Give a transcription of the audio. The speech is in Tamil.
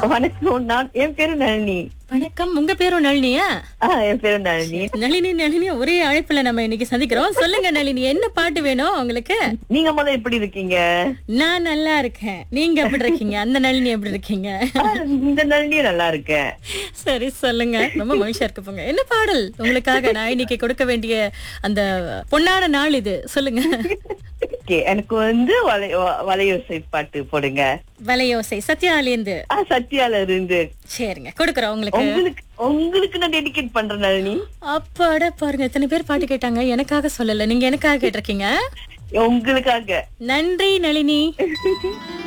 வணக்கம் நான் என் பேரு நளினி வணக்கம் உங்க பேரும் நளினியா ஆ, என் பேரு நளினி நளினி நளினி ஒரே அழைப்புல நம்ம இன்னைக்கு சந்திக்கிறோம் சொல்லுங்க நளினி என்ன பாட்டு வேணும் உங்களுக்கு நீங்க முதல்ல எப்படி இருக்கீங்க நான் நல்லா இருக்கேன் நீங்க எப்படி இருக்கீங்க அந்த நளினி எப்படி இருக்கீங்க ஆ, இந்த நளினியும் நல்லா இருக்கேன் சரி சொல்லுங்க ரொம்ப மகிழ்ச்சியா இருக்கு போங்க என்ன பாடல் உங்களுக்காக நான் இன்னைக்கு கொடுக்க வேண்டிய அந்த பொன்னான நாள் இது சொல்லுங்க ஓகே எனக்கு வந்து வலை வ- வலையோசை பாட்டு போடுங்க வலையோசை சத்யாலேந்து ஆ, சத்யால இருந்து சரிங்க கொடுக்குறோம் உங்களுக்கு உங்களுக்கு உங்களுக்கு நான் டெடிகேட் பண்றேன் நளினி அப்பாட பாருங்க இத்தனை பேர் பாட்டு கேட்டாங்க எனக்காக சொல்லல நீங்க எனக்காக கேட்டிருக்கீங்க உங்களுக்காக நன்றி நளினி